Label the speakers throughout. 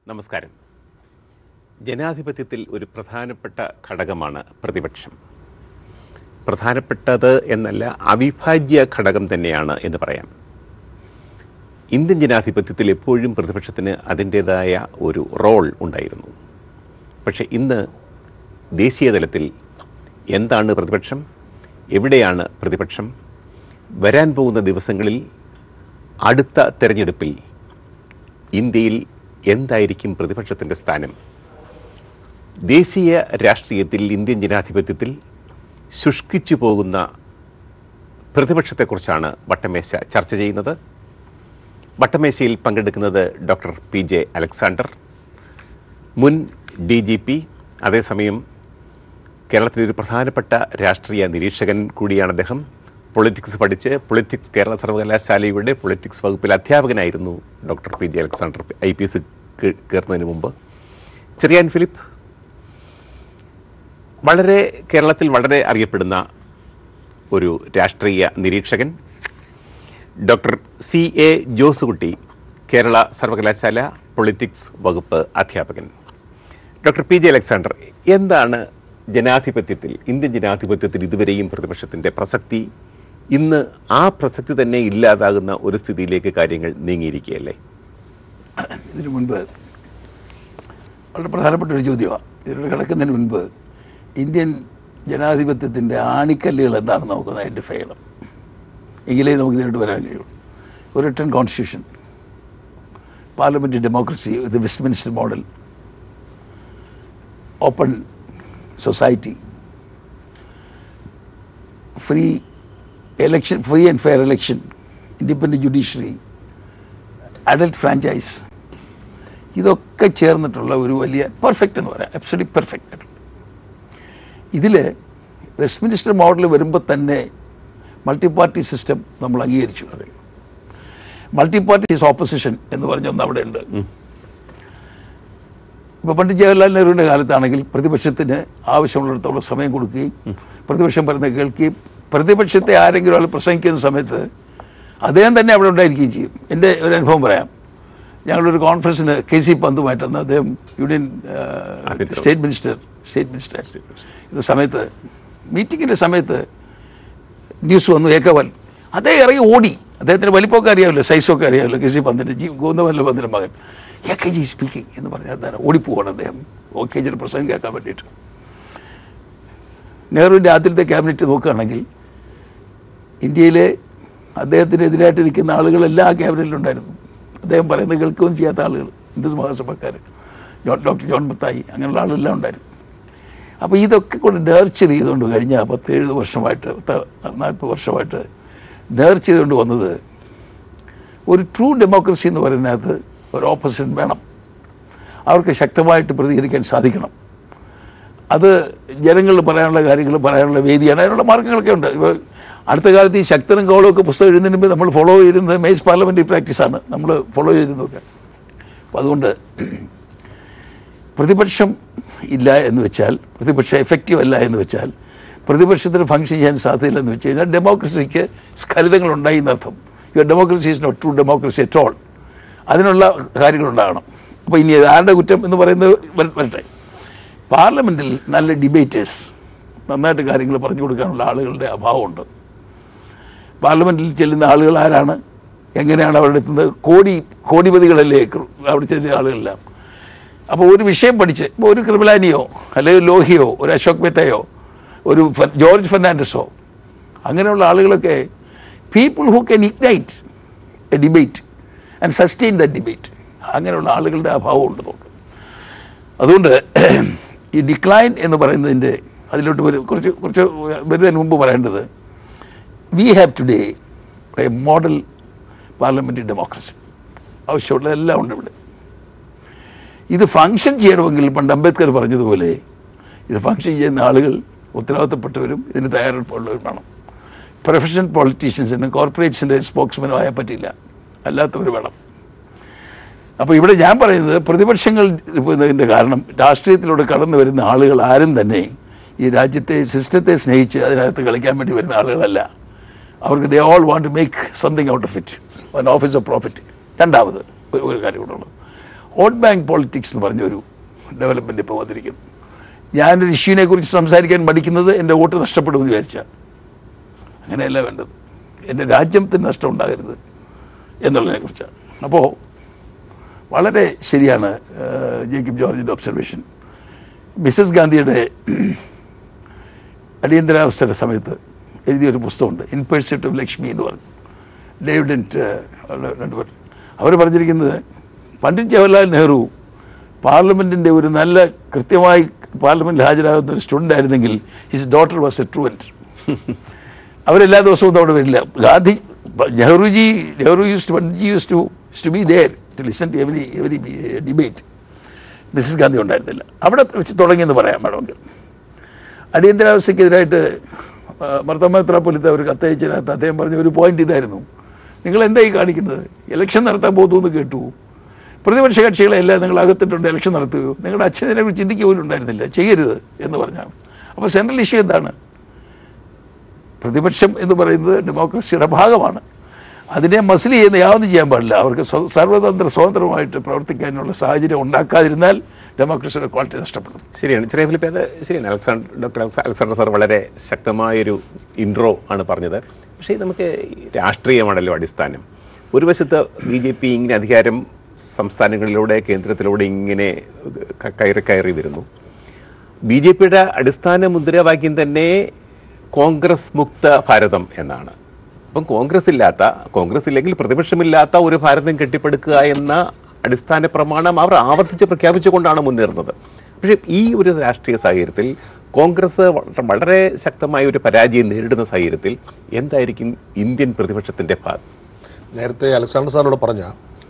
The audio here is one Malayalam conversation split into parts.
Speaker 1: നമസ്കാരം ജനാധിപത്യത്തിൽ ഒരു പ്രധാനപ്പെട്ട ഘടകമാണ് പ്രതിപക്ഷം പ്രധാനപ്പെട്ടത് എന്നല്ല അവിഭാജ്യ ഘടകം തന്നെയാണ് എന്ന് പറയാം ഇന്ത്യൻ ജനാധിപത്യത്തിൽ എപ്പോഴും പ്രതിപക്ഷത്തിന് അതിൻ്റേതായ ഒരു റോൾ ഉണ്ടായിരുന്നു പക്ഷേ ഇന്ന് ദേശീയ തലത്തിൽ എന്താണ് പ്രതിപക്ഷം എവിടെയാണ് പ്രതിപക്ഷം വരാൻ പോകുന്ന ദിവസങ്ങളിൽ അടുത്ത തെരഞ്ഞെടുപ്പിൽ ഇന്ത്യയിൽ എന്തായിരിക്കും പ്രതിപക്ഷത്തിൻ്റെ സ്ഥാനം ദേശീയ രാഷ്ട്രീയത്തിൽ ഇന്ത്യൻ ജനാധിപത്യത്തിൽ ശുഷ്കിച്ചു പോകുന്ന പ്രതിപക്ഷത്തെക്കുറിച്ചാണ് വട്ടമേശ ചർച്ച ചെയ്യുന്നത് വട്ടമേശയിൽ പങ്കെടുക്കുന്നത് ഡോക്ടർ പി ജെ അലക്സാണ്ടർ മുൻ ഡി ജി പി അതേസമയം കേരളത്തിലെ ഒരു പ്രധാനപ്പെട്ട രാഷ്ട്രീയ നിരീക്ഷകൻ കൂടിയാണ് അദ്ദേഹം പൊളിറ്റിക്സ് പഠിച്ച് പൊളിറ്റിക്സ് കേരള സർവകലാശാലയുടെ പൊളിറ്റിക്സ് വകുപ്പിൽ അധ്യാപകനായിരുന്നു doctor P J Alexander I P S കയറുന്നതിന് മുമ്പ് ചെറിയാൻ ഫിലിപ്പ് വളരെ കേരളത്തിൽ വളരെ അറിയപ്പെടുന്ന ഒരു രാഷ്ട്രീയ നിരീക്ഷകൻ doctor C A Josekutty Kerala സർവകലാശാല പൊളിറ്റിക്സ് വകുപ്പ് അധ്യാപകൻ ഡോക്ടർ പി ജെ അലക്സാണ്ടർ എന്താണ് ജനാധിപത്യത്തിൽ ഇന്ത്യൻ ജനാധിപത്യത്തിൽ ഇതുവരെയും പ്രതിപക്ഷത്തിൻ്റെ പ്രസക്തി ഇന്ന് ആ പ്രസക്തി തന്നെ ഇല്ലാതാകുന്ന ഒരു സ്ഥിതിയിലേക്ക് കാര്യങ്ങൾ നീങ്ങിയിരിക്കുകയല്ലേ
Speaker 2: ഇതിനു മുൻപ് വളരെ പ്രധാനപ്പെട്ട ഒരു ചോദ്യമാണ് ഇതിലൂടെ കിടക്കുന്നതിന് മുൻപ് ഇന്ത്യൻ ജനാധിപത്യത്തിൻ്റെ ആണിക്കല്ലുകൾ എന്താണെന്ന് നമുക്ക് ഐഡൻറ്റിഫൈ ചെയ്യണം എങ്കിലേ നമുക്ക് ഇതിലോട്ട് വരാൻ കഴിയുള്ളൂ ഒരു written constitution parliamentary democracy with Westminster model open society free election free and fair election independent judiciary adult franchise ഇതൊക്കെ ചേർന്നിട്ടുള്ള ഒരു വലിയ പെർഫെക്റ്റ് എന്ന് പറയാം അബ്സൊലി പെർഫെക്റ്റ് ആയിട്ടുള്ള ഇതിൽ വെസ്റ്റ്മിനിസ്റ്റർ മോഡൽ വരുമ്പോൾ തന്നെ മൾട്ടി പാർട്ടി സിസ്റ്റം നമ്മൾ അംഗീകരിച്ചു മൾട്ടി പാർട്ടി ഓപ്പോസിഷൻ എന്ന് പറഞ്ഞ ഒന്ന് അവിടെ ഉണ്ട് ഇപ്പോൾ പണ്ട് ജവഹർലാൽ നെഹ്റുവിൻ്റെ കാലത്താണെങ്കിൽ പ്രതിപക്ഷത്തിന് ആവശ്യമുള്ളിടത്തോളം സമയം കൊടുക്കുകയും പ്രതിപക്ഷം പറയുന്നത് കേൾക്കുകയും പ്രതിപക്ഷത്തെ ആരെങ്കിലും ആൾ പ്രസംഗിക്കുന്ന സമയത്ത് അദ്ദേഹം തന്നെ അവിടെ ഉണ്ടായിരിക്കുകയും ചെയ്യും എൻ്റെ ഒരു അനുഭവം പറയാം ഞങ്ങളൊരു കോൺഫറൻസിന് കെ സി പന്തുമായിട്ടാണ് അദ്ദേഹം യൂണിയൻ
Speaker 1: ആഭ്യന്തര
Speaker 2: സ്റ്റേറ്റ് മിനിസ്റ്റർ സ്റ്റേറ്റ് മിനിസ്റ്റർ ഇത് സമയത്ത് മീറ്റിങ്ങിൻ്റെ സമയത്ത് ന്യൂസ് വന്നു ഏക്കവൽ അദ്ദേഹം ഇറങ്ങി ഓടി അദ്ദേഹത്തിന് വലിപ്പമൊക്കെ അറിയാമല്ലോ സൈസൊക്കെ അറിയാമല്ലോ കെ സി പന്തിൻ്റെ ജി ഗോന്തവല്ല പന്തിൻ്റെ മകൻ എ കെ ജി സ്പീക്കിംഗ് എന്ന് പറഞ്ഞാൽ എന്താണ് ഓടിപ്പോവാണ് അദ്ദേഹം ഓ കെ ജിയുടെ പ്രസംഗം കേൾക്കാൻ വേണ്ടിയിട്ട് നെഹ്റുവിൻ്റെ ആദ്യത്തെ ക്യാബിനറ്റ് നോക്കുകയാണെങ്കിൽ ഇന്ത്യയിലെ അദ്ദേഹത്തിനെതിരായിട്ട് നിൽക്കുന്ന ആളുകളെല്ലാം ആ ക്യാബിനറ്റിലുണ്ടായിരുന്നു അദ്ദേഹം പറയുന്നത് കേൾക്കുകയും ചെയ്യാത്ത ആളുകൾ ഹിന്ദു മഹാസഭക്കാർ ജോൺ ഡോക്ടർ ജോൺ മത്തായി അങ്ങനെയുള്ള ആളെല്ലാം ഉണ്ടായിരുന്നു അപ്പോൾ ഇതൊക്കെ കൊണ്ട് നേർച്ചർ ചെയ്തുകൊണ്ട് കഴിഞ്ഞ പത്ത് എഴുപത് വർഷമായിട്ട് പത്ത് നാൽപ്പത് വർഷമായിട്ട് നേർച്ച ചെയ്തുകൊണ്ട് വന്നത് ഒരു ട്രൂ ഡെമോക്രസി എന്ന് പറയുന്നതിനകത്ത് ഒരു ഓപ്പോസിഷൻ വേണം അവർക്ക് ശക്തമായിട്ട് പ്രതികരിക്കാൻ സാധിക്കണം അത് ജനങ്ങൾ പറയാനുള്ള കാര്യങ്ങൾ പറയാനുള്ള വേദിയാണ് അതിനുള്ള മാർഗ്ഗങ്ങളൊക്കെ ഉണ്ട് ഇപ്പോൾ അടുത്ത കാലത്ത് ഈ ശക്തനും കൗളമൊക്കെ പുസ്തകം എഴുതുന്നതിന് മുമ്പ് നമ്മൾ ഫോളോ ചെയ്യുന്നത് മെയ്സ് പാർലമെൻ്ററി പ്രാക്ടീസാണ് നമ്മൾ ഫോളോ ചെയ്തിരുന്നതൊക്കെ അപ്പോൾ അതുകൊണ്ട് പ്രതിപക്ഷം ഇല്ല എന്ന് വെച്ചാൽ പ്രതിപക്ഷം എഫക്റ്റീവ് അല്ല എന്ന് വെച്ചാൽ പ്രതിപക്ഷത്തിന് ഫങ്ഷൻ ചെയ്യാൻ സാധ്യതയില്ലെന്ന് വെച്ച് കഴിഞ്ഞാൽ ഡെമോക്രസിക്ക് സ്ഖലിതങ്ങളുണ്ടായി എന്നർത്ഥം your democracy is not true democracy at all അതിനുള്ള കാര്യങ്ങളുണ്ടാകണം അപ്പോൾ ഇനി ഇത് ആരുടെ കുറ്റം എന്ന് പറയുന്നത് വര- വരട്ടെ പാർലമെൻറ്റിൽ നല്ല ഡിബേറ്റേഴ്സ് നന്നായിട്ട് കാര്യങ്ങൾ പറഞ്ഞു കൊടുക്കാനുള്ള ആളുകളുടെ അഭാവമുണ്ട് പാർലമെൻറ്റിൽ ചെല്ലുന്ന ആളുകൾ ആരാണ് എങ്ങനെയാണ് അവിടെ എത്തുന്നത് കോടി കോടിപതികളല്ലേ കൃ- അവിടെ ചെല്ലുന്ന ആളുകളെല്ലാം അപ്പോൾ ഒരു വിഷയം പഠിച്ച് ഇപ്പോൾ ഒരു ക്രിമിലാനിയോ അല്ലെങ്കിൽ ലോഹിയോ ഒരു അശോക് മെത്തയോ ഒരു ഫ- ജോർജ് ഫെർണാണ്ടസോ അങ്ങനെയുള്ള ആളുകളൊക്കെ people who can ignite a debate and sustain the debate അങ്ങനെയുള്ള ആളുകളുടെ അഭാവമുണ്ട് നോക്ക് അതുകൊണ്ട് ഈ ഡിക്ലൈൻ എന്ന് പറയുന്നതിൻ്റെ അതിലോട്ട് വരും കുറച്ച് കുറച്ച് വരുന്നതിന് മുമ്പ് പറയേണ്ടത് we have today a model parliamentary democracy ആവശ്യമുള്ളതെല്ലാം ഉണ്ട് ഇവിടെ ഇത് ഫങ്ഷൻ ചെയ്യണമെങ്കിൽ പണ്ട് അംബേദ്കർ പറഞ്ഞതുപോലെ ഇത് ഫങ്ഷൻ ചെയ്യുന്ന ആളുകൾ ഉത്തരവാദിത്തപ്പെട്ടവരും ഇതിന് തയ്യാറെടുപ്പുള്ളവരും വേണം പ്രൊഫഷണൽ പൊളിറ്റീഷ്യൻസിനും കോർപ്പറേറ്റ്സിൻ്റെ സ്പോക്സ്മാനും ആയാൽ പറ്റില്ല അല്ലാത്തവർ വേണം അപ്പോൾ ഇവിടെ ഞാൻ പറയുന്നത് പ്രതിപക്ഷങ്ങൾ ഇതിൻ്റെ കാരണം രാഷ്ട്രീയത്തിലൂടെ കടന്നു വരുന്ന ആളുകൾ ആരും തന്നെ ഈ രാജ്യത്തെ സിസ്റ്റത്തെ സ്നേഹിച്ച് അതിനകത്ത് കളിക്കാൻ വേണ്ടി വരുന്ന ആളുകളല്ല അവർക്ക് they all want to make something out of it one office of profit രണ്ടാമത് ഒരു ഒരു കാര്യം കൂടെ ഉള്ളത് വോട്ട് ബാങ്ക് പോളിറ്റിക്സ് എന്ന് പറഞ്ഞൊരു ഡെവലപ്മെൻറ്റ് ഇപ്പോൾ വന്നിരിക്കുന്നു ഞാനൊരു ഇഷ്യൂവിനെ കുറിച്ച് സംസാരിക്കാൻ മടിക്കുന്നത് എൻ്റെ വോട്ട് നഷ്ടപ്പെടുമെന്ന് വിചാരിച്ചാൽ അങ്ങനെയല്ല വേണ്ടത് എൻ്റെ രാജ്യത്തിന് നഷ്ടം ഉണ്ടാകരുത് എന്നുള്ളതിനെക്കുറിച്ചാണ് അപ്പോൾ വളരെ ശരിയാണ് ഏഹ്, ജേക്കബ് ജോർജിൻ്റെ ഒബ്സർവേഷൻ മിസ്സസ് ഗാന്ധിയുടെ അടിയന്തരാവസ്ഥയുടെ സമയത്ത് എഴുതിയൊരു പുസ്തകമുണ്ട് ഇൻ പേഴ്സിറ്റ് ഓഫ് ലക്ഷ്മി എന്ന് പറഞ്ഞു ഡേവിഡ് രണ്ട് പേർ അവർ പറഞ്ഞിരിക്കുന്നത് പണ്ഡിറ്റ് ജവഹർലാൽ നെഹ്റു പാർലമെൻറ്റിൻ്റെ ഒരു നല്ല കൃത്യമായി പാർലമെൻറ്റിൽ ഹാജരാകുന്ന ഒരു സ്റ്റുഡൻ്റ് ആയിരുന്നെങ്കിൽ his daughter was a truant അവരെല്ലാ ദിവസവും അവിടെ വരില്ല Gandhi Nehruji Nehru used to Panditji used to to be there to listen to every every debate Mrs Gandhi ഉണ്ടായിരുന്നില്ല അവിടെ വെച്ച് തുടങ്ങിയെന്ന് പറയാം വേണമെങ്കിൽ അടിയന്തരാവസ്ഥയ്ക്കെതിരായിട്ട് മർത്തമത്ര പോലത്തെ ഒരു കത്തയച്ചതിനകത്ത് അദ്ദേഹം പറഞ്ഞ ഒരു പോയിന്റ് ഇതായിരുന്നു നിങ്ങൾ എന്തായി കാണിക്കുന്നത് ഇലക്ഷൻ നടത്താൻ പോകുന്നു എന്ന് കേട്ടു പ്രതിപക്ഷ കക്ഷികളെല്ലാം നിങ്ങൾ അകത്തിട്ടുണ്ട് ഇലക്ഷൻ നടത്തുകയോ നിങ്ങളുടെ അച്ഛനെ കുറിച്ച് ചിന്തിക്കുക പോലും ഉണ്ടായിരുന്നില്ല ചെയ്യരുത് എന്ന് പറഞ്ഞാണ് അപ്പോൾ സെൻട്രൽ ഇഷ്യൂ എന്താണ് പ്രതിപക്ഷം എന്ന് പറയുന്നത് ഡെമോക്രസിയുടെ ഭാഗമാണ് അതിനെ മസിൽ ചെയ്യുന്ന യാതൊന്നും ചെയ്യാൻ പാടില്ല അവർക്ക് സ്വ- സർവതന്ത്ര സ്വതന്ത്രമായിട്ട് പ്രവർത്തിക്കാനുള്ള സാഹചര്യം ഉണ്ടാക്കാതിരുന്നാൽ ഡെമോക്രസിയുടെ ക്വാളിറ്റി നഷ്ടപ്പെടും
Speaker 1: ശരിയാണ് ചെറിയ ഫിലിപ്പ് അത് ശരിയാണ് അലക്സാണ്ടർ ഡോക്ടർ അലക്സ- അലക്സാണ്ടർ സാർ വളരെ ശക്തമായൊരു ഇൻട്രോ ആണ് പറഞ്ഞത് പക്ഷേ നമുക്ക് ഈ രാഷ്ട്രീയമാണല്ലോ അടിസ്ഥാനം ഒരു വശത്ത് ബി ജെ പി ഇങ്ങനെ അധികാരം സംസ്ഥാനങ്ങളിലൂടെ കേന്ദ്രത്തിലൂടെ ഇങ്ങനെ ക- കയറി കയറി വരുന്നു ബി ജെ പിയുടെ അടിസ്ഥാന മുദ്രാവാക്യം തന്നെ കോൺഗ്രസ് മുക്ത ഭാരതം എന്നാണ് അപ്പം കോൺഗ്രസ് ഇല്ലാത്ത കോൺഗ്രസ് ഇല്ലെങ്കിൽ പ്രതിപക്ഷമില്ലാത്ത ഒരു ഭാരതം കെട്ടിപ്പടുക്കുക എന്ന അടിസ്ഥാന പ്രമാണം അവർ ആവർത്തിച്ച് പ്രഖ്യാപിച്ചുകൊണ്ടാണ് മുന്നേറുന്നത് പക്ഷേ ഈ ഒരു രാഷ്ട്രീയ സാഹചര്യത്തിൽ കോൺഗ്രസ് വള- വളരെ ശക്തമായ ഒരു പരാജയം നേരിടുന്ന സാഹചര്യത്തിൽ എന്തായിരിക്കും ഇന്ത്യൻ പ്രതിപക്ഷത്തിൻ്റെ ഭാഗം
Speaker 3: നേരത്തെ അലക്സാണ്ടർ സാറിനോട് പറഞ്ഞ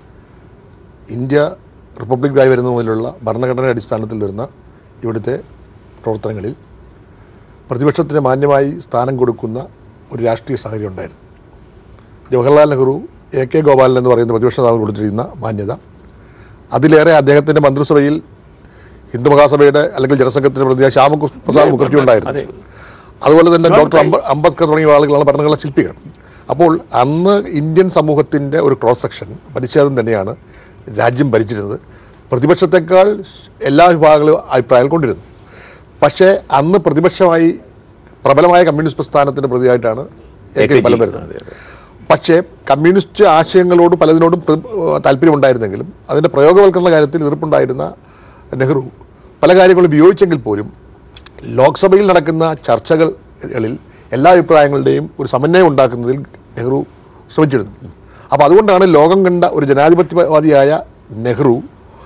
Speaker 3: ഇന്ത്യ റിപ്പബ്ലിക്കായി വരുന്ന മുതലുള്ള ഭരണഘടന അടിസ്ഥാനത്തിൽ വരുന്ന ഇവിടുത്തെ പ്രവർത്തനങ്ങളിൽ പ്രതിപക്ഷത്തിന് മാന്യമായി സ്ഥാനം കൊടുക്കുന്ന ഒരു രാഷ്ട്രീയ സാഹചര്യം ഉണ്ടായിരുന്നു ജവഹർലാൽ നെഹ്റു എ കെ ഗോപാലൻ എന്ന് പറയുന്ന പ്രതിപക്ഷ നേതാവ് കൊടുത്തിരിക്കുന്ന മാന്യത അതിലേറെ അദ്ദേഹത്തിൻ്റെ മന്ത്രിസഭയിൽ ഹിന്ദു മഹാസഭയുടെ അല്ലെങ്കിൽ ജനസംഘത്തിൻ്റെ പ്രതിയായ ശ്യാമപ്രസാദ് മുഖർജി ഉണ്ടായിരുന്നു അതുപോലെ തന്നെ ഡോക്ടർ അംബ- അംബേദ്കർ തുടങ്ങിയ ആളുകളാണ് ഭരണഘടന ശില്പികൾ അപ്പോൾ അന്ന് ഇന്ത്യൻ സമൂഹത്തിൻ്റെ ഒരു ക്രോസ് സെക്ഷൻ പരിച്ഛേദം തന്നെയാണ് രാജ്യം ഭരിച്ചിരുന്നത് പ്രതിപക്ഷത്തെക്കാൾ എല്ലാ വിഭാഗങ്ങളും അഭിപ്രായങ്ങൾ കൊണ്ടിരുന്നു പക്ഷേ അന്ന് പ്രതിപക്ഷമായി പ്രബലമായ കമ്മ്യൂണിസ്റ്റ് പ്രസ്ഥാനത്തിൻ്റെ പ്രതിയായിട്ടാണ് എ കെ ഫലം വരുന്നത് പക്ഷേ കമ്മ്യൂണിസ്റ്റ് ആശയങ്ങളോട് പലതിനോടും പ്ര- താല്പര്യമുണ്ടായിരുന്നെങ്കിലും അതിൻ്റെ പ്രയോഗവൽക്കരണ കാര്യത്തിൽ എതിർപ്പുണ്ടായിരുന്ന നെഹ്റു പല കാര്യങ്ങളും വിയോജിച്ചെങ്കിൽ പോലും ലോക്സഭയിൽ നടക്കുന്ന ചർച്ചകളിൽ എല്ലാ അഭിപ്രായങ്ങളുടെയും ഒരു സമന്വയം ഉണ്ടാക്കുന്നതിൽ നെഹ്റു ശ്രമിച്ചിരുന്നു അപ്പോൾ അതുകൊണ്ടാണ് ലോകം കണ്ട ഒരു ജനാധിപത്യവാദിയായ നെഹ്റു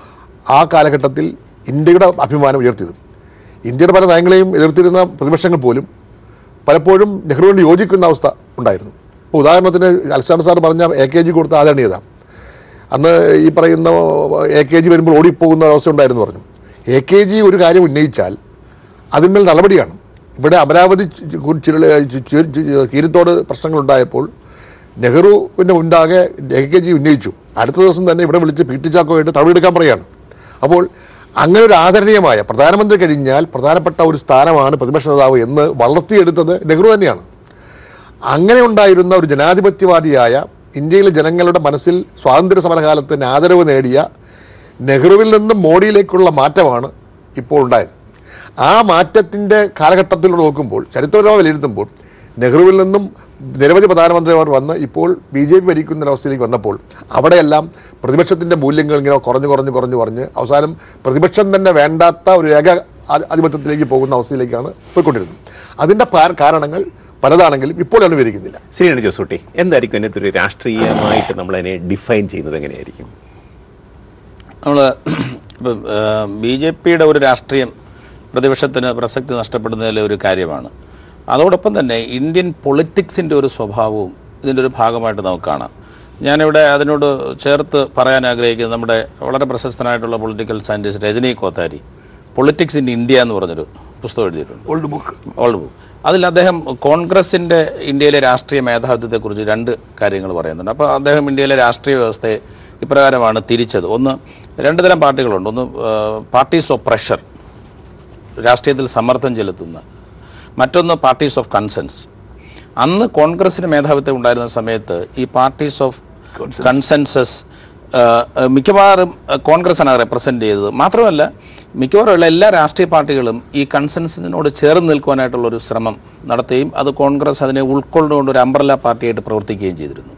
Speaker 3: ആ കാലഘട്ടത്തിൽ ഇന്ത്യയുടെ അഭിമാനം ഉയർത്തിയത് ഇന്ത്യയുടെ പല നയങ്ങളെയും എതിർത്തിരുന്ന പ്രതിപക്ഷങ്ങൾ പോലും പലപ്പോഴും നെഹ്റുവിനോട് യോജിക്കുന്ന അവസ്ഥ ഉണ്ടായിരുന്നു ഇപ്പോൾ ഉദാഹരണത്തിന് അലക്സാണ്ടർ സാർ പറഞ്ഞ എ കെ ജി കൊടുത്ത ആദരണീയത അന്ന് ഈ പറയുന്ന എ കെ ജി വരുമ്പോൾ ഓടിപ്പോകുന്ന അവസ്ഥ ഉണ്ടായിരുന്നു പറഞ്ഞു എ കെ ജി ഒരു കാര്യം ഉന്നയിച്ചാൽ അതിന്മേൽ നടപടിയാണ് ഇവിടെ അമരാവതി ചി- കു- ചിരള- ചി- ചി- ചി- കീരിത്തോട് പ്രശ്നങ്ങളുണ്ടായപ്പോൾ നെഹ്റുവിൻ്റെ മുൻപാകെ എ കെ ജി ഉന്നയിച്ചു അടുത്ത ദിവസം തന്നെ ഇവിടെ വിളിച്ച് പി ടി ചാക്കോയായിട്ട് നടപടിയെടുക്കാൻ പറയുകയാണ് അപ്പോൾ അങ്ങനെ ഒരു ആദരണീയമായ പ്രധാനമന്ത്രി കഴിഞ്ഞാൽ പ്രധാനപ്പെട്ട ഒരു സ്ഥാനമാണ് പ്രതിപക്ഷ നേതാവ് എന്ന് വളർത്തിയെടുത്തത് നെഹ്റു തന്നെയാണ് അങ്ങനെ ഉണ്ടായിരുന്ന ഒരു ജനാധിപത്യവാദിയായ ഇന്ത്യയിലെ ജനങ്ങളുടെ മനസ്സിൽ സ്വാതന്ത്ര്യ സമരകാലത്തിന് ആദരവ് നേടിയ നെഹ്റുവിൽ നിന്നും മോഡിയിലേക്കുള്ള മാറ്റമാണ് ഇപ്പോൾ ഉണ്ടായത് ആ മാറ്റത്തിൻ്റെ കാലഘട്ടത്തിലൂടെ നോക്കുമ്പോൾ ചരിത്രപരമായി വിലയിരുത്തുമ്പോൾ നെഹ്റുവിൽ നിന്നും നിരവധി പ്രധാനമന്ത്രിമാർ വന്ന് ഇപ്പോൾ ബി ജെ പി ഭരിക്കുന്ന ഒരവസ്ഥയിലേക്ക് വന്നപ്പോൾ അവിടെയെല്ലാം പ്രതിപക്ഷത്തിൻ്റെ മൂല്യങ്ങൾ ഇങ്ങനെ കുറഞ്ഞു കുറഞ്ഞു കുറഞ്ഞു കുറഞ്ഞ് അവസാനം പ്രതിപക്ഷം തന്നെ വേണ്ടാത്ത ഒരു ഏക ആധി- ആധിപത്യത്തിലേക്ക് പോകുന്ന അവസ്ഥയിലേക്കാണ് പോയിക്കൊണ്ടിരുന്നത് അതിൻ്റെ പാ- കാരണങ്ങൾ പലതാണെങ്കിലും ഇപ്പോൾ ഞാൻ വിവരിക്കുന്നില്ല
Speaker 1: ശരിയാണ് ജോസൂട്ടി എന്തായിരിക്കും അതിനകത്ത് ഒരു രാഷ്ട്രീയമായിട്ട് നമ്മൾ അതിനെ ഡിഫൈൻ ചെയ്യുന്നത് എങ്ങനെയായിരിക്കും
Speaker 4: നമ്മൾ ഇപ്പം ബി ജെ പിയുടെ ഒരു രാഷ്ട്രീയം പ്രതിപക്ഷത്തിന് പ്രസക്തി നഷ്ടപ്പെടുന്നതിലെ ഒരു കാര്യമാണ് അതോടൊപ്പം തന്നെ ഇന്ത്യൻ പൊളിറ്റിക്സിൻ്റെ ഒരു സ്വഭാവവും ഇതിൻ്റെ ഒരു ഭാഗമായിട്ട് നമുക്ക് കാണാം ഞാനിവിടെ അതിനോട് ചേർത്ത് പറയാൻ ആഗ്രഹിക്കുന്നത് നമ്മുടെ വളരെ പ്രശസ്തനായിട്ടുള്ള political scientist Rajni Kothari politics in India എന്ന് പറഞ്ഞൊരു പുസ്തകം എഴുതിയിട്ടുണ്ട്
Speaker 2: ഓൾഡ് ബുക്ക്
Speaker 4: ഓൾഡ് ബുക്ക് അതിൽ അദ്ദേഹം കോൺഗ്രസിൻ്റെ ഇന്ത്യയിലെ രാഷ്ട്രീയ മേധാവിത്വത്തെക്കുറിച്ച് രണ്ട് കാര്യങ്ങൾ പറയുന്നുണ്ട് അപ്പോൾ അദ്ദേഹം ഇന്ത്യയിലെ രാഷ്ട്രീയ വ്യവസ്ഥയെ ഇപ്രകാരമാണ് തിരിച്ചത് ഒന്ന് രണ്ട് തരം പാർട്ടികളുണ്ട് ഒന്ന് പാർട്ടീസ് ഓഫ് പ്രഷർ രാഷ്ട്രീയത്തിൽ സമ്മർദ്ദം ചെലുത്തുന്ന മറ്റൊന്ന് പാർട്ടീസ് ഓഫ് കൺസെൻസ് അന്ന് കോൺഗ്രസിന് മേധാവിത്വം ഉണ്ടായിരുന്ന സമയത്ത് ഈ പാർട്ടീസ് ഓഫ് കൺസെൻസസ് ആ, ആ, മിക്കവാറും ആ, കോൺഗ്രസ്സാണ് റെപ്രസെൻ്റ് ചെയ്തത് മാത്രമല്ല മിക്കവാറും ഉള്ള എല്ലാ രാഷ്ട്രീയ പാർട്ടികളും ഈ കൺസെൻസസിനോട് ചേർന്ന് നിൽക്കുവാനായിട്ടുള്ള ഒരു ശ്രമം നടത്തുകയും അത് കോൺഗ്രസ് അതിനെ ഉൾക്കൊണ്ടുകൊണ്ട് ഒരു അംബ്രല പാർട്ടിയായിട്ട് പ്രവർത്തിക്കുകയും ചെയ്തിരുന്നു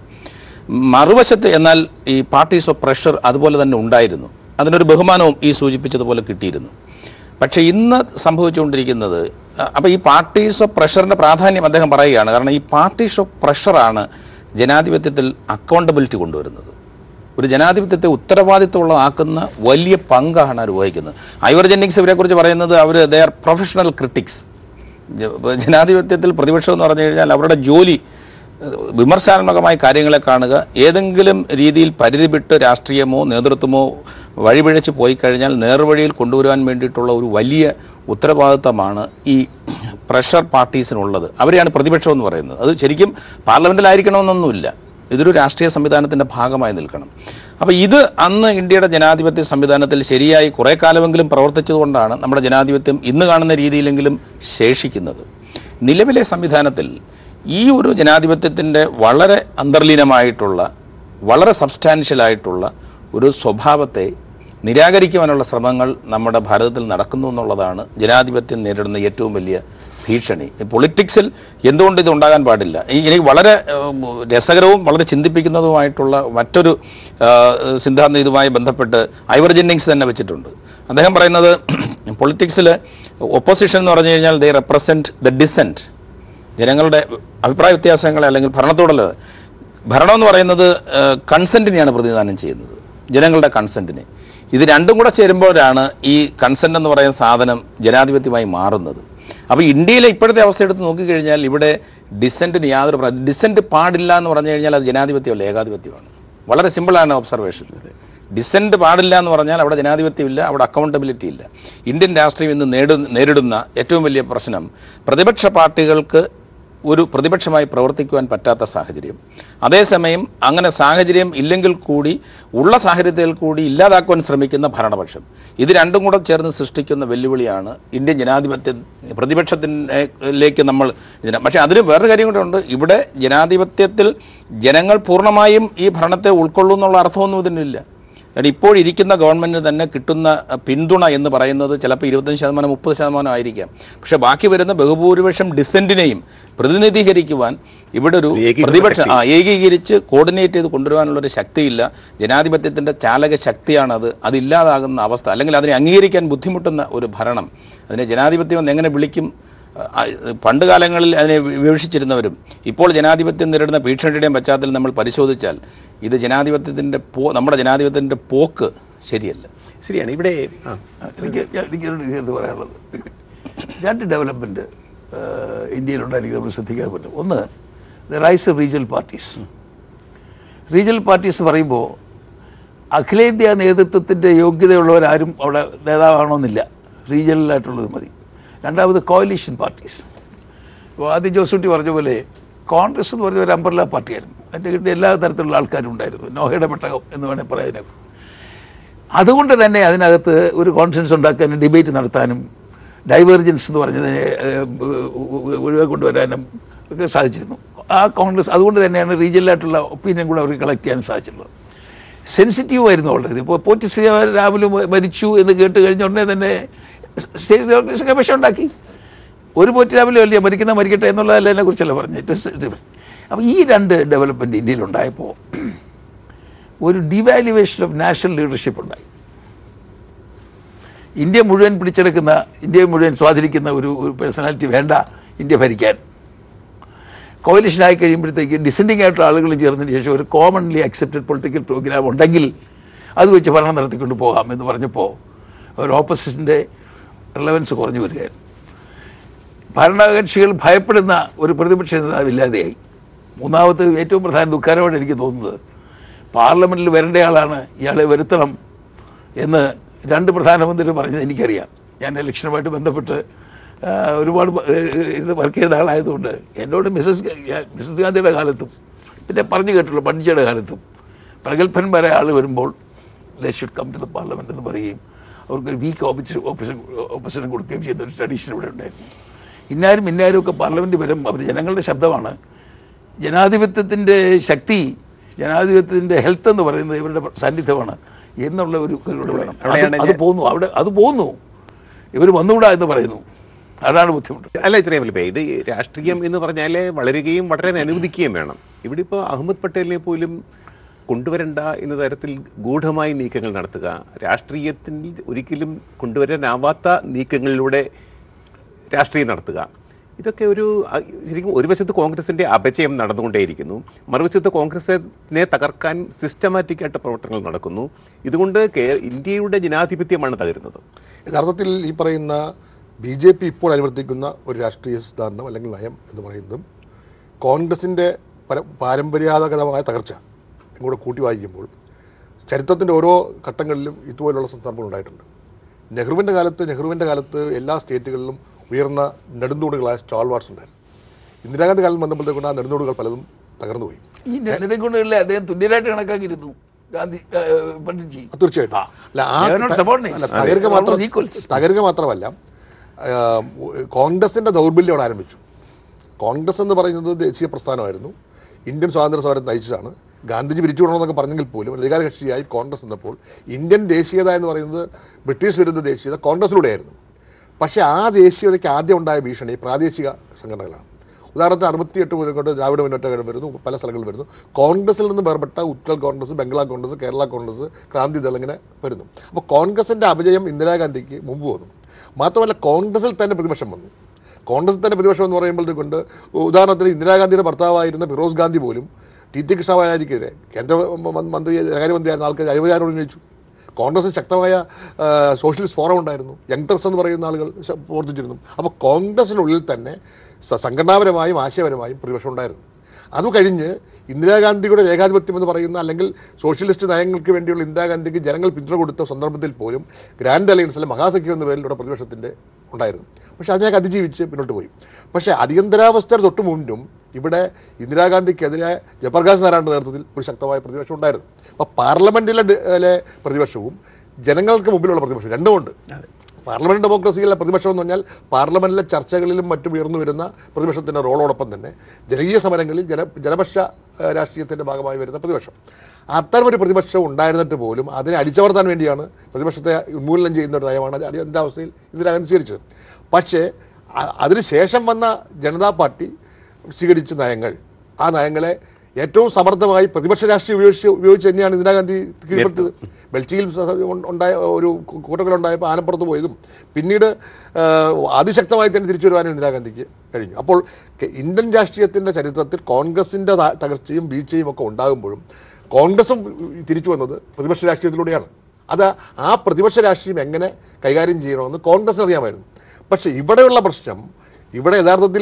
Speaker 4: മറുവശത്ത് എന്നാൽ ഈ പാർട്ടീസ് ഓഫ് പ്രഷർ അതുപോലെ തന്നെ ഉണ്ടായിരുന്നു അതിനൊരു ബഹുമാനവും ഈ സൂചിപ്പിച്ചതുപോലെ കിട്ടിയിരുന്നു പക്ഷേ ഇന്ന് സംഭവിച്ചുകൊണ്ടിരിക്കുന്നത് അപ്പോൾ ഈ പാർട്ടീസ് ഓഫ് പ്രഷറിൻ്റെ പ്രാധാന്യം അദ്ദേഹം പറയുകയാണ് കാരണം ഈ പാർട്ടീസ് ഓഫ് പ്രഷറാണ് ജനാധിപത്യത്തിൽ അക്കൗണ്ടബിലിറ്റി കൊണ്ടുവരുന്നത് ഒരു ജനാധിപത്യത്തെ ഉത്തരവാദിത്തമുള്ളതാക്കുന്ന വലിയ പങ്കാണ് അവർ വഹിക്കുന്നത് ഐവർ ജെന്നിങ്സ് ഇവരെക്കുറിച്ച് പറയുന്നത് അവർ ദേ ആർ പ്രൊഫഷണൽ ക്രിട്ടിക്സ് ജനാധിപത്യത്തിൽ പ്രതിപക്ഷം എന്ന് പറഞ്ഞു കഴിഞ്ഞാൽ അവരുടെ ജോലി ഏഹ്, വിമർശനാത്മകമായ കാര്യങ്ങളെ കാണുക ഏതെങ്കിലും രീതിയിൽ പരിധി വിട്ട് രാഷ്ട്രീയമോ നേതൃത്വമോ വഴിപിഴച്ച് പോയി കഴിഞ്ഞാൽ നേർവഴിയിൽ കൊണ്ടുവരാൻ വേണ്ടിയിട്ടുള്ള ഒരു വലിയ ഉത്തരവാദിത്തമാണ് ഈ പ്രഷർ പാർട്ടീസിനുള്ളത് അവരെയാണ് പ്രതിപക്ഷം എന്ന് പറയുന്നത് അത് ശരിക്കും പാർലമെൻറ്റിലായിരിക്കണമെന്നൊന്നുമില്ല ഇതൊരു രാഷ്ട്രീയ സംവിധാനത്തിൻ്റെ ഭാഗമായി നിൽക്കണം അപ്പോൾ ഇത് അന്ന് ഇന്ത്യയുടെ ജനാധിപത്യ സംവിധാനത്തിൽ ശരിയായി കുറേ കാലമെങ്കിലും പ്രവർത്തിച്ചതുകൊണ്ടാണ് നമ്മുടെ ജനാധിപത്യം ഇന്ന് കാണുന്ന രീതിയിലെങ്കിലും ശേഷിക്കുന്നത് നിലവിലെ സംവിധാനത്തിൽ ഈ ഒരു ജനാധിപത്യത്തിൻ്റെ വളരെ അന്തർലീനമായിട്ടുള്ള വളരെ സബ്സ്റ്റാൻഷ്യലായിട്ടുള്ള ഒരു സ്വഭാവത്തെ നിരാകരിക്കുവാനുള്ള ശ്രമങ്ങൾ നമ്മുടെ ഭാരതത്തിൽ നടക്കുന്നു എന്നുള്ളതാണ് ജനാധിപത്യം നേരിടുന്ന ഏറ്റവും വലിയ ഭീഷണി പൊളിറ്റിക്സിൽ എന്തുകൊണ്ട് ഇത് ഉണ്ടാകാൻ പാടില്ല ഈ- എനിക്ക് വളരെ ഏഹ്, രസകരവും വളരെ ചിന്തിപ്പിക്കുന്നതുമായിട്ടുള്ള മറ്റൊരു ഏഹ്, സിദ്ധാന്തം ഇതുമായി ബന്ധപ്പെട്ട് ഐവർ ജെന്നിങ്സ് തന്നെ വെച്ചിട്ടുണ്ട് അദ്ദേഹം പറയുന്നത് പൊളിറ്റിക്സിൽ ഒപ്പോസിഷൻ എന്ന് പറഞ്ഞു കഴിഞ്ഞാൽ ദേ റെപ്രസെൻറ്റ് ദ ഡിസെൻറ്റ് ജനങ്ങളുടെ അഭിപ്രായ വ്യത്യാസങ്ങളെ അല്ലെങ്കിൽ ഭരണത്തോടുള്ള ഭരണം എന്ന് പറയുന്നത് കൺസെൻറ്റിനെയാണ് പ്രതിനിധാനം ചെയ്യുന്നത് ജനങ്ങളുടെ കൺസെൻറ്റിനെ ഇത് രണ്ടും കൂടെ ചേരുമ്പോഴാണ് ഈ കൺസെൻറ്റ് എന്ന് പറയുന്ന സാധനം ജനാധിപത്യമായി മാറുന്നത് അപ്പോൾ ഇന്ത്യയിലെ ഇപ്പോഴത്തെ അവസ്ഥ എടുത്ത് നോക്കിക്കഴിഞ്ഞാൽ ഇവിടെ ഡിസെൻറ്റിന് യാതൊരു ഡിസെൻറ്റ് പാടില്ല എന്ന് പറഞ്ഞു കഴിഞ്ഞാൽ അത് ജനാധിപത്യമല്ല ഏകാധിപത്യമാണ് വളരെ സിമ്പിളാണ് ഒബ്സർവേഷൻ ഡിസെൻറ്റ് പാടില്ല എന്ന് പറഞ്ഞാൽ അവിടെ ജനാധിപത്യമില്ല അവിടെ അക്കൗണ്ടബിലിറ്റി ഇല്ല ഇന്ത്യൻ രാഷ്ട്രീയം ഇന്ന് നേടു നേരിടുന്ന ഏറ്റവും വലിയ പ്രശ്നം പ്രതിപക്ഷ പാർട്ടികൾക്ക് ഒരു പ്രതിപക്ഷമായി പ്രവർത്തിക്കുവാൻ പറ്റാത്ത സാഹചര്യം അതേസമയം അങ്ങനെ സാഹചര്യം ഇല്ലെങ്കിൽ കൂടി ഉള്ള സാഹചര്യത്തിൽ കൂടി ഇല്ലാതാക്കുവാൻ ശ്രമിക്കുന്ന ഭരണപക്ഷം ഇത് രണ്ടും കൂടെ ചേർന്ന് സൃഷ്ടിക്കുന്ന വെല്ലുവിളിയാണ് ഇന്ത്യൻ ജനാധിപത്യ പ്രതിപക്ഷത്തിലേക്ക് നമ്മൾ ഇതിനെ പക്ഷേ അതിന് വേറൊരു കാര്യം കൂടെ ഉണ്ട് ഇവിടെ ജനാധിപത്യത്തിൽ ജനങ്ങൾ പൂർണ്ണമായും ഈ ഭരണത്തെ ഉൾക്കൊള്ളുന്നുള്ള അർത്ഥമൊന്നും ഇതിനില്ല കാരണം ഇപ്പോൾ ഇരിക്കുന്ന ഗവൺമെൻറ്റിന് തന്നെ കിട്ടുന്ന അഹ്, പിന്തുണ എന്ന് പറയുന്നത് ചിലപ്പോൾ ഇരുപത്തഞ്ച് ശതമാനം മുപ്പത് ശതമാനം ആയിരിക്കാം പക്ഷേ ബാക്കി വരുന്ന ബഹുഭൂരിപക്ഷം ഡിസെൻറ്റിനെയും പ്രതിനിധീകരിക്കുവാൻ ഇവിടെ ഒരു
Speaker 1: ഏകീകൃത
Speaker 4: പ്രതിപക്ഷ ആ ഏകീകരിച്ച് കോർഡിനേറ്റ് ചെയ്ത് കൊണ്ടുവരാനുള്ളൊരു ശക്തിയില്ല ജനാധിപത്യത്തിൻ്റെ ചാലക ശക്തിയാണത് അതില്ലാതാകുന്ന അവസ്ഥ അല്ലെങ്കിൽ അതിനെ അംഗീകരിക്കാൻ ബുദ്ധിമുട്ടുന്ന ഒരു ഭരണം അതിനെ ജനാധിപത്യം എന്ന് എങ്ങനെ വിളിക്കും ആ, പണ്ട് കാലങ്ങളിൽ അതിനെ വിവക്ഷിച്ചിരുന്നവരും ഇപ്പോൾ ജനാധിപത്യം നേരിടുന്ന ഭീഷണിയുടെയും പശ്ചാത്തലം നമ്മൾ പരിശോധിച്ചാൽ ഇത് ജനാധിപത്യത്തിൻ്റെ പോ നമ്മുടെ ജനാധിപത്യത്തിൻ്റെ പോക്ക് ശരിയല്ല
Speaker 1: ശരിയാണ് ഇവിടെ ആ
Speaker 2: എനിക്ക് ഞാൻ- എനിക്ക് ഒരു ഇത് പറയാനുള്ളത് രണ്ട് ഡെവലപ്മെൻറ്റ് ഇന്ത്യയിലുണ്ടായിരിക്കും നമ്മൾ ശ്രദ്ധിക്കാൻ പറ്റും ഒന്ന് the rise of regional parties regional parties പറയുമ്പോൾ അഖിലേന്ത്യാ നേതൃത്വത്തിൻ്റെ യോഗ്യതയുള്ളവരാരും അവിടെ നേതാവാണോന്നില്ല റീജിയണലായിട്ടുള്ളത് മതി രണ്ടാമത് കോalition പാർട്ടീസ് ഇപ്പോൾ ആദ്യം ജോസൂട്ടി പറഞ്ഞ പോലെ കോൺഗ്രസ് എന്ന് പറഞ്ഞ ഒരു അമ്പർല പാർട്ടിയായിരുന്നു അതിൻ്റെ കിട്ടിയ എല്ലാ തരത്തിലുള്ള ആൾക്കാരും ഉണ്ടായിരുന്നു നോഹയുടെ പെട്ടകം എന്ന് വേണേൽ പറയാനൊക്കെ അതുകൊണ്ട് തന്നെ അതിനകത്ത് ഒരു കോൺഫിഡൻസ് ഉണ്ടാക്കാനും ഡിബേറ്റ് നടത്താനും ഡൈവേർജൻസ് എന്ന് പറഞ്ഞതിനെ ഏഹ്, ഒഴിവാക്കി കൊണ്ടുവരാനും ഒക്കെ സാധിച്ചിരുന്നു ആ കോൺഗ്രസ് അതുകൊണ്ട് തന്നെയാണ് റീജിയലായിട്ടുള്ള ഒപ്പീനിയൻ കൂടെ അവർക്ക് കളക്ട് ചെയ്യാൻ സാധിച്ചിട്ടുള്ളത് സെൻസിറ്റീവ് ആയിരുന്നു ഓൾറെഡി ഇപ്പോൾ പോറ്റി ശ്രീരാമലു മരിച്ചു എന്ന് കേട്ട് കഴിഞ്ഞ ഉടനെ തന്നെ സ്റ്റേറ്റ് ഓർഗനൈസേഷൻ കമ്മീഷൻ ഉണ്ടാക്കി ഒരു പോറ്റി രാമലു അല്ലേ മരിക്കുന്ന മരിക്കട്ടെ എന്നുള്ളതല്ല എന്നെ കുറിച്ചല്ല പറഞ്ഞത് അപ്പോൾ ഈ രണ്ട് ഡെവലപ്മെൻറ്റ് ഇന്ത്യയിലുണ്ടായപ്പോൾ ഒരു ഡിവാലുവേഷൻ ഓഫ് നാഷണൽ ലീഡർഷിപ്പ് ഉണ്ടായി ഇന്ത്യ മുഴുവൻ പിടിച്ചെടുക്കുന്ന ഇന്ത്യ മുഴുവൻ സ്വാധീനിക്കുന്ന ഒരു ഒരു പേഴ്സണാലിറ്റി വേണ്ട ഇന്ത്യ ഭരിക്കാൻ കോalition ആയി കഴിയുമ്പോഴത്തേക്ക് ഡിസെൻഡിങ് ആയിട്ടുള്ള ആളുകളും ചേർന്നതിന് ശേഷം ഒരു കോമൺലി അക്സെപ്റ്റഡ് പൊളിറ്റിക്കൽ പ്രോഗ്രാം ഉണ്ടെങ്കിൽ അത് വെച്ച് ഭരണം നടത്തിക്കൊണ്ട് പോകാം എന്ന് പറഞ്ഞപ്പോൾ ഒരു ഓപ്പോസിഷൻ്റെ റിലവൻസ് കുറഞ്ഞു വരികയായിരുന്നു ഭരണകക്ഷികൾ ഭയപ്പെടുന്ന ഒരു പ്രതിപക്ഷ നേതാവ് ഇല്ലാതെയായി മൂന്നാമത്തെ ഏറ്റവും പ്രധാന ദുഃഖകരമായിട്ട് എനിക്ക് തോന്നുന്നത് പാർലമെൻറ്റിൽ വരേണ്ടയാളാണ് ഇയാളെ വരുത്തണം എന്ന് രണ്ട് പ്രധാനമന്ത്രി പറഞ്ഞത് എനിക്കറിയാം ഞാൻ ഇലക്ഷനുമായിട്ട് ബന്ധപ്പെട്ട് ആ, ഒരുപാട് പ- ഏ, ഇത് വർക്ക് ചെയ്ത ആളായതുകൊണ്ട് എന്നോട് മിസസ് ഗ- മിസസ് ഗാന്ധിയുടെ കാലത്തും പിന്നെ പറഞ്ഞു കേട്ടുള്ള പണ്ഡിച്ചയുടെ കാലത്തും പ്രഗത്ഭന്മാരായ ആൾ വരുമ്പോൾ they should come to the parliament എന്ന് പറയുകയും അവർക്ക് വീക്ക് ഓപ്പോസിഷൻ ഓപ്പോസിഷൻ ഓപ്പോസിഷൻ കൊടുക്കുകയും ചെയ്യുന്ന ഒരു ട്രഡീഷൻ ഇവിടെ ഉണ്ടായിരുന്നു ഇന്നാരും ഇന്നാരും ഒക്കെ പാർലമെൻറ്റ് വരും അവർ ജനങ്ങളുടെ ശബ്ദമാണ് ജനാധിപത്യത്തിൻ്റെ ശക്തി ജനാധിപത്യത്തിൻ്റെ ഹെൽത്ത് എന്ന് പറയുന്നത് ഇവരുടെ സാന്നിധ്യമാണ് എന്നുള്ള ഒരു ഇവിടെ വേണം അത്
Speaker 1: അവിടെയാണ്
Speaker 2: അത് പോകുന്നു അവിടെ അത് പോകുന്നു ഇവർ വന്നുകൂടാ എന്ന് പറയുന്നു അതാണ് ബുദ്ധിമുട്ട്
Speaker 1: അല്ല ചെറിയ വലിപ്പേ ഇത് ഈ രാഷ്ട്രീയം എന്ന് പറഞ്ഞാൽ വളരുകയും വളരാൻ അനുവദിക്കുകയും വേണം ഇവിടെ ഇപ്പോൾ അഹമ്മദ് പട്ടേലിനെ പോലും കൊണ്ടുവരണ്ട എന്ന തരത്തിൽ ഗൂഢമായി നീക്കങ്ങൾ നടത്തുക രാഷ്ട്രീയത്തിൽ ഒരിക്കലും കൊണ്ടുവരാനാവാത്ത നീക്കങ്ങളിലൂടെ രാഷ്ട്രീയം നടത്തുക ഇതൊക്കെ ഒരു അ- ശരിക്കും ഒരു വശത്ത് കോൺഗ്രസിന്റെ അപജയം നടന്നുകൊണ്ടേയിരിക്കുന്നു മറുവശത്ത് കോൺഗ്രസിനെ തകർക്കാൻ സിസ്റ്റമാറ്റിക് ആയിട്ട് പ്രവർത്തനങ്ങൾ നടക്കുന്നു ഇതുകൊണ്ട് കേ- ഇന്ത്യയുടെ ജനാധിപത്യമാണ് തകരുന്നത്
Speaker 3: യഥാർത്ഥത്തിൽ ഈ പറയുന്ന ബി ജെ പി ഇപ്പോൾ അനുവർത്തിക്കുന്ന ഒരു രാഷ്ട്രീയ സിദ്ധാന്തം അല്ലെങ്കിൽ നയം എന്ന് പറയുന്നതും കോൺഗ്രസിൻ്റെ പര പാരമ്പര്യാഗതമായ തകർച്ച ഇങ്ങോട്ട് കൂട്ടി വായിക്കുമ്പോൾ ചരിത്രത്തിൻ്റെ ഓരോ ഘട്ടങ്ങളിലും ഇതുപോലുള്ള സന്ദർഭങ്ങൾ ഉണ്ടായിട്ടുണ്ട് നെഹ്റുവിൻ്റെ കാലത്ത് നെഹ്റുവിൻ്റെ കാലത്ത് എല്ലാ സ്റ്റേറ്റുകളിലും ഉയർന്ന നെടുന്തൂണുകളായ സ്റ്റാൾവാർട്സ് ഉണ്ടായിരുന്നു ഇന്ദിരാഗാന്ധി കാലം വന്നപ്പോഴത്തേക്കൊണ്ട് ആ നെടുന്തൂണുകൾ പലതും തകർന്നുപോയി
Speaker 2: ഈ നെടുങ്കൊണ്ടല്ലേ അദ്ദേഹം തുല്യരായിട്ട് കണക്കാക്കിയിരുന്നു ഗാന്ധി ആ, പണ്ഡിറ്റ്ജി
Speaker 3: അത് തീർച്ചയായിട്ടും അല്ല ആ
Speaker 2: They are not subordinates.
Speaker 3: അല്ല, തകരുക
Speaker 2: They are
Speaker 3: മാത്രം
Speaker 2: almost equals.
Speaker 3: തകരുക മാത്രമല്ല ആ, കോൺഗ്രസിന്റെ ദൗർബല്യം അവിടെ ആരംഭിച്ചു കോൺഗ്രസ് എന്ന് പറയുന്നത് ദേശീയ പ്രസ്ഥാനമായിരുന്നു ഇന്ത്യൻ സ്വാതന്ത്ര്യ സമരം നയിച്ചതാണ് ഗാന്ധിജി പിരിച്ചുവിടണമെന്നൊക്കെ പറഞ്ഞെങ്കിൽ പോലും അധികാര കക്ഷിയായി കോൺഗ്രസ് നിന്നപ്പോൾ ഇന്ത്യൻ ദേശീയത എന്ന് പറയുന്നത് ബ്രിട്ടീഷ് വിരുദ്ധ ദേശീയത കോൺഗ്രസിലൂടെയായിരുന്നു പക്ഷേ ആ ദേശീയതയ്ക്ക് ആദ്യം ഉണ്ടായ ഭീഷണി പ്രാദേശിക സംഘടനകളാണ് ഉദാഹരണത്തിന് അറുപത്തിയെട്ട് മുതൽ കൊണ്ട് ദ്രാവിഡ മുന്നേറ്റ കഴകം വരുന്നു പല സ്ഥലങ്ങളിൽ വരുന്നു കോൺഗ്രസിൽ നിന്ന് വേർപെട്ട ഉത്തൽ കോൺഗ്രസ് ബംഗ്ലാ കോൺഗ്രസ് കേരള കോൺഗ്രസ് ക്രാന്തി ദൾ ഇങ്ങനെ വരുന്നു അപ്പോൾ കോൺഗ്രസിൻ്റെ അപജയം ഇന്ദിരാഗാന്ധിക്ക് മുമ്പ് വന്നു മാത്രമല്ല കോൺഗ്രസിൽ തന്നെ പ്രതിപക്ഷം വന്നു കോൺഗ്രസിൽ തന്നെ പ്രതിപക്ഷം എന്ന് പറയുമ്പോൾ കൊണ്ട് ഉദാഹരണത്തിന് ഇന്ദിരാഗാന്ധിയുടെ ഭർത്താവായിരുന്ന ഫിറോസ് ഗാന്ധി പോലും ടി ടി കൃഷ്ണവാചാരിക്കെതിരെ കേന്ദ്ര മ- മന്ത്രി ധനകാര്യമന്ത്രിയായിരുന്ന ആൾക്കാർ അഴിമതിയാരോട് ഉന്നയിച്ചു കോൺഗ്രസ് ശക്തമായ ആ, സോഷ്യലിസ്റ്റ് ഫോറം ഉണ്ടായിരുന്നു യങ്ടേഴ്സ് എന്ന് പറയുന്ന ആളുകൾ ശ- പ്രവർത്തിച്ചിരുന്നു അപ്പോൾ കോൺഗ്രസിനുള്ളിൽ തന്നെ സ- സംഘടനാപരമായും ആശയപരമായും പ്രതിപക്ഷം ഉണ്ടായിരുന്നു അത് കഴിഞ്ഞ് ഇന്ദിരാഗാന്ധിയുടെ ഏകാധിപത്യം എന്ന് പറയുന്ന അല്ലെങ്കിൽ സോഷ്യലിസ്റ്റ് നയങ്ങൾക്ക് വേണ്ടിയുള്ള ഇന്ദിരാഗാന്ധിക്ക് ജനങ്ങൾ പിന്തുണ കൊടുത്ത സന്ദർഭത്തിൽ പോലും ഗ്രാൻഡ് അലയൻസ് അല്ലെ മഹാസഖ്യം എന്ന പേരിലൂടെ പ്രതിപക്ഷത്തിൻ്റെ ഉണ്ടായിരുന്നു പക്ഷേ അതിനെ അതിജീവിച്ച് മുന്നോട്ട് പോയി പക്ഷേ അടിയന്തരാവസ്ഥയുടെ തൊട്ട് മുന്നും ഇവിടെ ഇന്ദിരാഗാന്ധിക്കെതിരെ ജയപ്രകാശ് നാരായണൻ്റെ നേതൃത്വത്തിൽ ഒരു ശക്തമായ പ്രതിപക്ഷം ഉണ്ടായിരുന്നു അപ്പോൾ പാർലമെൻറ്റിലെ ഡി- ലെ പ്രതിപക്ഷവും ജനങ്ങൾക്ക് മുമ്പിലുള്ള പ്രതിപക്ഷവും രണ്ടുമുണ്ട് പാർലമെന്റ് ഡെമോക്രസിയിലെ പ്രതിപക്ഷം എന്ന് പറഞ്ഞാൽ പാർലമെന്റിലെ ചർച്ചകളിലും മറ്റും ഉയർന്നു വരുന്ന പ്രതിപക്ഷത്തിൻ്റെ റോളോടൊപ്പം തന്നെ ജനകീയ സമരങ്ങളിൽ ജന ജനപക്ഷ ഏഹ്, രാഷ്ട്രീയത്തിൻ്റെ ഭാഗമായി വരുന്ന പ്രതിപക്ഷം അത്തരമൊരു പ്രതിപക്ഷം ഉണ്ടായിരുന്നിട്ട് പോലും അതിനെ അടിച്ചമർത്താൻ വേണ്ടിയാണ് പ്രതിപക്ഷത്തെ ഉന്മൂലനം ചെയ്യുന്ന ഒരു നയമാണ് അത് അതിൻ്റെ അവസ്ഥയിൽ ഇന്ദിരാഗാന്ധി സ്വീകരിച്ചത് പക്ഷേ അ- അതിനുശേഷം വന്ന ജനതാ പാർട്ടി സ്വീകരിച്ച നയങ്ങൾ ആ നയങ്ങളെ ഏറ്റവും സമർത്ഥമായി പ്രതിപക്ഷ രാഷ്ട്രീയം ഉപയോഗിച്ച് ഉപയോഗിച്ച് തന്നെയാണ് ഇന്ദിരാഗാന്ധി കീഴ്പ്പെടുത്തത് ബെൽറ്റിയിൽ സ- ഉ- ഉണ്ടായ ഒരു കൂട്ടങ്ങളുണ്ടായപ്പോൾ ആനപ്പുറത്ത് പോയതും പിന്നീട് ആ, അതിശക്തമായി തന്നെ തിരിച്ചു വരുവാനും ഇന്ദിരാഗാന്ധിക്ക് കഴിഞ്ഞു അപ്പോൾ കെ- ഇന്ത്യൻ രാഷ്ട്രീയത്തിൻ്റെ ചരിത്രത്തിൽ കോൺഗ്രസിൻ്റെ ത- തകർച്ചയും വീഴ്ചയും ഒക്കെ ഉണ്ടാകുമ്പോഴും കോൺഗ്രസും തിരിച്ചു വന്നത് പ്രതിപക്ഷ രാഷ്ട്രീയത്തിലൂടെയാണ് അത് ആ പ്രതിപക്ഷ രാഷ്ട്രീയം എങ്ങനെ കൈകാര്യം ചെയ്യണമെന്ന് കോൺഗ്രസിന് അറിയാമായിരുന്നു പക്ഷേ ഇവിടെയുള്ള പ്രശ്നം ഇവിടെ യഥാർത്ഥത്തിൽ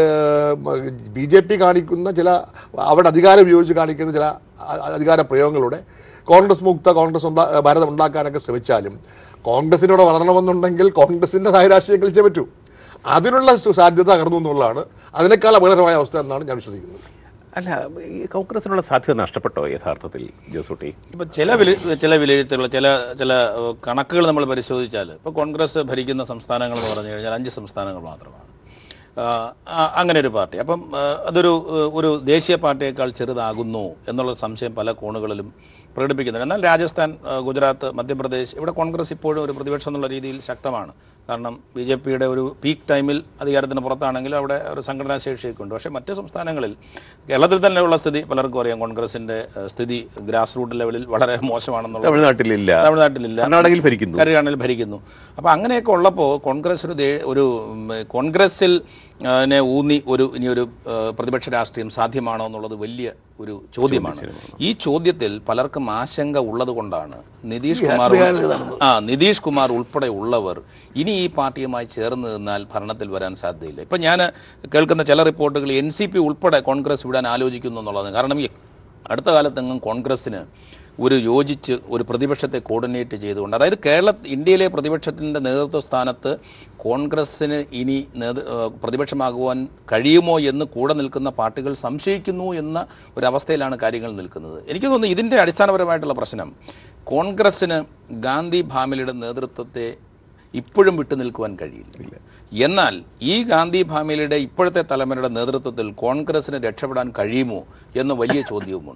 Speaker 3: ബി ജെ പി കാണിക്കുന്ന ചില അവിടെ അധികാരം ഉപയോഗിച്ച് കാണിക്കുന്ന ചില അ- അധികാര പ്രയോഗങ്ങളുടെ കോൺഗ്രസ് മുക്ത കോൺഗ്രസ് ഉണ്ടാ ഭാരതം ഉണ്ടാക്കാനൊക്കെ ശ്രമിച്ചാലും കോൺഗ്രസിനോട് വളരണമെന്നുണ്ടെങ്കിൽ കോൺഗ്രസിൻ്റെതായ രാഷ്ട്രീയം കളിച്ചേ പറ്റൂ അതിനുള്ള സു- സാധ്യത തകർന്നു എന്നുള്ളതാണ് അതിനേക്കാൾ അപകടകരമായ അവസ്ഥ എന്നാണ് ഞാൻ വിശ്വസിക്കുന്നത്
Speaker 1: അല്ല ഈ കോൺഗ്രസിനുള്ള സാധ്യത നഷ്ടപ്പെട്ടോ യഥാർത്ഥത്തിൽ ജോസൂട്ടി
Speaker 4: ഇപ്പം ചില വില ചില വിലയിരുത്തലുകൾ ചില ചില ഏഹ്, കണക്കുകൾ നമ്മൾ പരിശോധിച്ചാൽ ഇപ്പോൾ കോൺഗ്രസ് ഭരിക്കുന്ന സംസ്ഥാനങ്ങൾ എന്ന് പറഞ്ഞു കഴിഞ്ഞാൽ അഞ്ച് സംസ്ഥാനങ്ങൾ മാത്രമാണ് ആ, ആ, അങ്ങനെ ഒരു പാർട്ടി അപ്പം ആ, അതൊരു ഏഹ്, ഒരു ദേശീയ പാർട്ടിയേക്കാൾ ചെറുതാകുന്നു എന്നുള്ള സംശയം പല കോണുകളിലും പ്രകടിപ്പിക്കുന്നുണ്ട് എന്നാൽ രാജസ്ഥാൻ ആ, ഗുജറാത്ത് മധ്യപ്രദേശ് ഇവിടെ കോൺഗ്രസ് ഇപ്പോഴും ഒരു പ്രതിപക്ഷം എന്നുള്ള രീതിയിൽ ശക്തമാണ് കാരണം ബി ജെ പിയുടെ ഒരു പീക്ക് ടൈമിൽ അധികാരത്തിന് പുറത്താണെങ്കിൽ അവിടെ ഒരു സംഘടനാ ശേഷിയൊക്കെ ഉണ്ട് പക്ഷേ മറ്റ് സംസ്ഥാനങ്ങളിൽ കേരളത്തിൽ തന്നെയുള്ള സ്ഥിതി പലർക്കും അറിയാം കോൺഗ്രസിൻ്റെ ഏഹ്, സ്ഥിതി ഗ്രാസ് റൂട്ട് ലെവലിൽ വളരെ മോശമാണെന്നുള്ളത്
Speaker 1: തമിഴ്നാട്ടിലില്ല
Speaker 4: തമിഴ്നാട്ടിലില്ല
Speaker 1: കർണാടകയിൽ ഭരിക്കുന്നു
Speaker 4: കരുകാണിൽ ഭരിക്കുന്നു അപ്പോൾ അങ്ങനെയൊക്കെ ഉള്ളപ്പോൾ കോൺഗ്രസ് ഒരു ദേ- ഒരു ഉം, കോൺഗ്രസിൽ ആ, നെ ഊന്നി ഒരു ഇനിയൊരു ആ, പ്രതിപക്ഷ രാഷ്ട്രീയം സാധ്യമാണോ എന്നുള്ളത് വലിയ ഒരു ചോദ്യമാണ് ഈ ചോദ്യത്തിൽ പലർക്കും ആശങ്ക ഉള്ളത് കൊണ്ടാണ് നിതീഷ് കുമാർ ആ നിതീഷ് കുമാർ ഉൾപ്പെടെ ഉള്ളവർ ഇനി ഈ പാർട്ടിയുമായി ചേർന്ന് നിന്നാൽ ഭരണത്തിൽ വരാൻ സാധ്യതയില്ല ഇപ്പം ഞാൻ കേൾക്കുന്ന ചില റിപ്പോർട്ടുകൾ എൻ സി പി ഉൾപ്പെടെ കോൺഗ്രസ് വിടാൻ ആലോചിക്കുന്നു എന്നുള്ളതാണ് കാരണം ഈ അടുത്ത കാലത്തെങ്ങും കോൺഗ്രസ്സിന് ഒരു യോജിച്ച് ഒരു പ്രതിപക്ഷത്തെ കോർഡിനേറ്റ് ചെയ്തുകൊണ്ട് അതായത് കേരള ഇന്ത്യയിലെ പ്രതിപക്ഷത്തിൻ്റെ നേതൃത്വ സ്ഥാനത്ത് കോൺഗ്രസ്സിന് ഇനി നേതൃ ഏഹ് പ്രതിപക്ഷമാകുവാൻ കഴിയുമോ എന്ന് കൂടെ നിൽക്കുന്ന പാർട്ടികൾ സംശയിക്കുന്നു എന്ന ഒരവസ്ഥയിലാണ് കാര്യങ്ങൾ നിൽക്കുന്നത് എനിക്ക് തോന്നുന്നു ഇതിൻ്റെ അടിസ്ഥാനപരമായിട്ടുള്ള പ്രശ്നം കോൺഗ്രസ്സിന് ഗാന്ധി ഭാമിലിയുടെ നേതൃത്വത്തെ ഇപ്പോഴും വിട്ടു നിൽക്കുവാൻ കഴിയില്ല എന്നാൽ ഈ ഗാന്ധി ഫാമിലിയുടെ ഇപ്പോഴത്തെ തലമുറയുടെ നേതൃത്വത്തിൽ കോൺഗ്രസിന് രക്ഷപ്പെടാൻ കഴിയുമോ എന്ന വലിയ ചോദ്യവുമുണ്ട്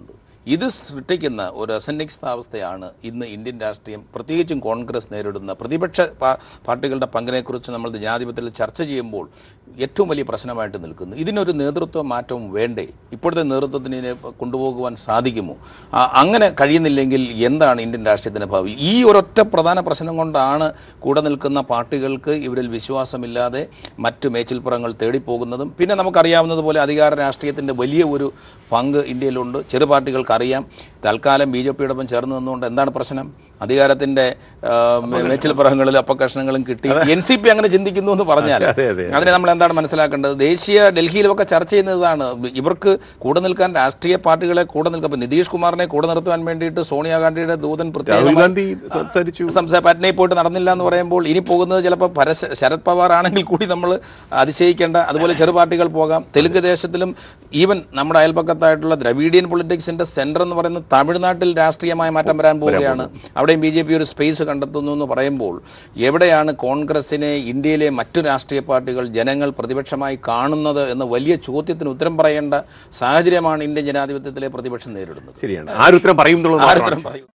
Speaker 4: ഇത് സൃഷ്ടിക്കുന്ന ഒരു അസന്നിഗ്ധാവസ്ഥയാണ് ഇന്ന് ഇന്ത്യൻ രാഷ്ട്രീയം പ്രത്യേകിച്ചും കോൺഗ്രസ് നേരിടുന്ന പ്രതിപക്ഷ പാ- പാർട്ടികളുടെ പങ്കിനെക്കുറിച്ച് നമ്മൾ ജനാധിപത്യത്തിൽ ചർച്ച ചെയ്യുമ്പോൾ ഏറ്റവും വലിയ പ്രശ്നമായിട്ട് നിൽക്കുന്നു ഇതിനൊരു നേതൃത്വ മാറ്റവും വേണ്ടേ ഇപ്പോഴത്തെ നേതൃത്വത്തിന് ഇതിനെ കൊണ്ടുപോകുവാൻ സാധിക്കുമോ ആ, അങ്ങനെ കഴിയുന്നില്ലെങ്കിൽ എന്താണ് ഇന്ത്യൻ രാഷ്ട്രീയത്തിൻ്റെ ഭാവി ഈ ഒരൊറ്റ പ്രധാന പ്രശ്നം കൊണ്ടാണ് കൂടെ നിൽക്കുന്ന പാർട്ടികൾക്ക് ഇവരിൽ വിശ്വാസമില്ലാതെ മറ്റു മേച്ചിൽപ്പുറങ്ങൾ തേടിപ്പോകുന്നതും പിന്നെ നമുക്കറിയാവുന്നതുപോലെ അധികാര രാഷ്ട്രീയത്തിൻ്റെ വലിയ ഒരു പങ്ക് ഇന്ത്യയിലുണ്ട് ചെറു പാർട്ടികൾക്ക് അറിയാം തൽക്കാലം ബി ജെ പിയോടൊപ്പം ചേർന്ന് നിന്നുകൊണ്ട് എന്താണ് പ്രശ്നം അധികാരത്തിൻ്റെ മേച്ചിൽപ്പുറങ്ങളിൽ അപ്പകഷ്ണങ്ങളും കിട്ടി എൻ സി പി അങ്ങനെ ചിന്തിക്കുന്നു എന്ന് പറഞ്ഞാൽ
Speaker 1: അതെ, അതെ.
Speaker 4: അതിനെ നമ്മൾ എന്താണ് മനസ്സിലാക്കേണ്ടത് ദേശീയ ഡൽഹിയിലൊക്കെ ചർച്ച ചെയ്യുന്നതാണ് ഇവർക്ക് കൂടെ നിൽക്കാൻ രാഷ്ട്രീയ പാർട്ടികളെ കൂടെ നിൽക്കാൻ ഇപ്പം നിതീഷ് കുമാറിനെ കൂടെ നിർത്തുവാൻ വേണ്ടിയിട്ട് സോണിയാഗാന്ധിയുടെ ദൂതൻ
Speaker 1: രാഹുൽ
Speaker 4: പ്രത്യേകം
Speaker 1: ഗാന്ധി സംസാരിച്ചു
Speaker 4: സംസ്ഥാന പാറ്റ്നയിൽ പോയിട്ട് നടന്നില്ല എന്ന് പറയുമ്പോൾ ഇനി പോകുന്നത് ചിലപ്പോൾ പരശ ശരത് പവാർ ആണെങ്കിൽ കൂടി നമ്മൾ അതിശയിക്കേണ്ട അതുപോലെ ചെറു പാർട്ടികൾ പോകാം തെലുങ്ക് ദേശത്തിലും ഈവൻ നമ്മുടെ അയൽപ്പക്കത്തായിട്ടുള്ള ദ്രവീഡിയൻ പൊളിറ്റിക്സിന്റെ സെന്റർ എന്ന് പറയുന്നത് തമിഴ്നാട്ടിൽ രാഷ്ട്രീയമായ മാറ്റം വരാൻ പോവുകയാണ് അവിടെയും ബി ജെ പി ഒരു സ്പേസ് കണ്ടെത്തുന്നു എന്ന് പറയുമ്പോൾ എവിടെയാണ് കോൺഗ്രസിനെ ഇന്ത്യയിലെ മറ്റു രാഷ്ട്രീയ പാർട്ടികൾ ജനങ്ങൾ പ്രതിപക്ഷമായി കാണുന്നത് എന്ന വലിയ ചോദ്യത്തിന് ഉത്തരം പറയേണ്ട സാഹചര്യമാണ് ഇന്ത്യൻ ജനാധിപത്യത്തിലെ പ്രതിപക്ഷം നേരിടുന്നത്
Speaker 1: ശരിയാണ് ആരുത്തരം പറയും എന്നുള്ളത്
Speaker 4: ആരുത്തരം
Speaker 1: മാത്രമാണ്.
Speaker 4: പറയും